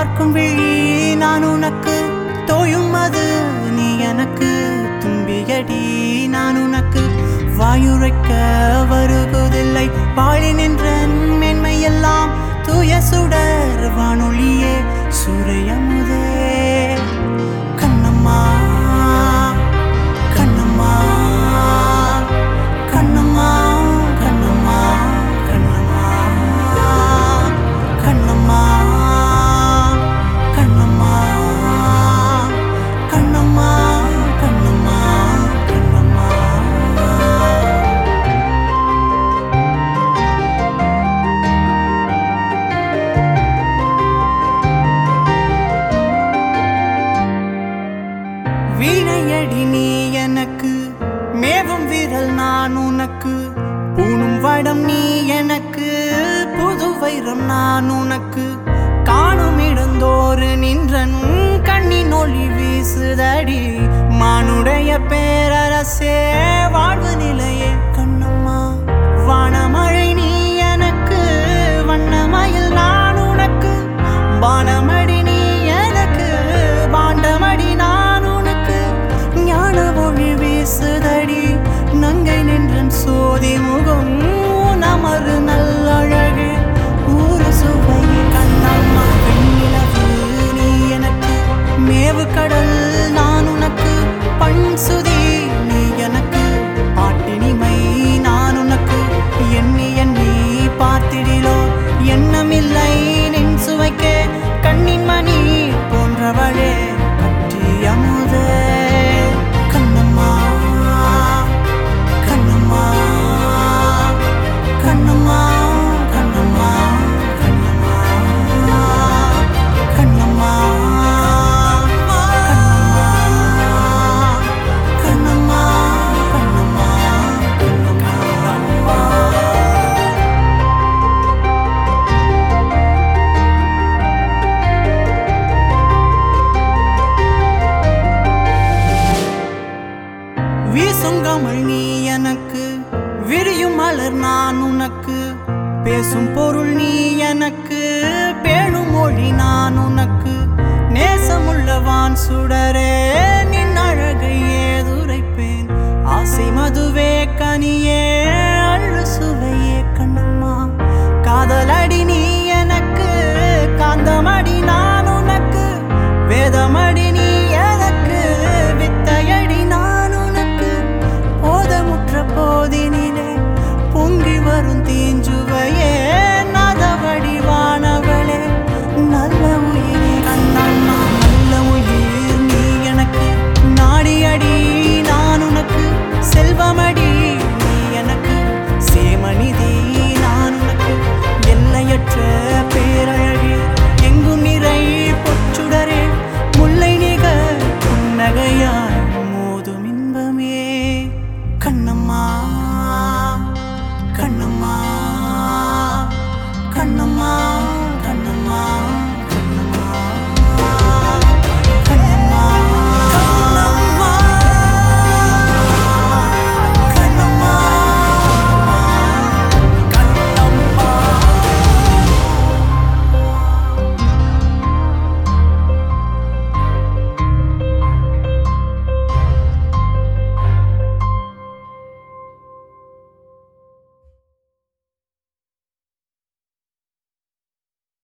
பார்க்கும் விழி நான் உனக்கு தோயும் அது நீ எனக்கு தும்பியடி நான் உனக்கு வாயுரைக்க வருவதில்லை பாழி நின்ற மென்மையெல்லாம் தூய சுடர் வானொலியே சூரியமுதே கண்ணம்மா கண்ணம்மா கண்ணம்மா கண்ணம்மா கண்ணம்மா கண்ணம்மா கண்ணம்மா கண்ணம்மா கண்ணம்மா கண்ணம்மா வீணையடி நீ எனக்கு மேவும் விரல் நான் உனக்கு பூணும் வடம் நீ எனக்கு புது வைரம் நான் உனக்கு காணும் இடந்தோறு நின்றன் கண்ணின் ஒளி வீசுதடி மானுடைய பேரரசே வாழ்வு நிலையே கண்ணம்மா வானமழை நீ எனக்கு வண்ணமயில் நான் உனக்கு வானமடி நீ எனக்கு பாண்டமடி நான் உனக்கு ஞான மொழி வீசுதடி நங்கை நின்றன் சோதி முகம் நமது நல்லழகு ஊரு சுவை கண்ணம்மா வெண்ணிலவு நீ எனக்கு மேவு கடல் நான் உனக்கு பண் சுதி நீ எனக்கு பாட்டினிமை நான் உனக்கு எண்ணி எண்ணி பார்த்திடிலோ எண்ணமில்லை நின் சுவைக்கே கண்ணின் மணி போன்றவளே கட்டி அமுதே கண்ணம்மா கண்ணம்மா கண்ணம்மா கண்ணம்மா கண்ணம்மா கண்ணம்மா கண்ணம்மா கண்ணம்மா கண்ணம்மா கண்ணம்மா வீசுங்கமல் நீ எனக்கு விரியும் மலர் நான் உனக்கு பேசும் பொருள் நீ எனக்கு பேணும் மொழி நான் உனக்கு நேசமுள்ளவான் சுடரே நின் அழகை ஏதுரைப்பேன் ஆசை மதுவே கனியே அள்ளு சுவையே கண்ணம்மா காதலடி நீ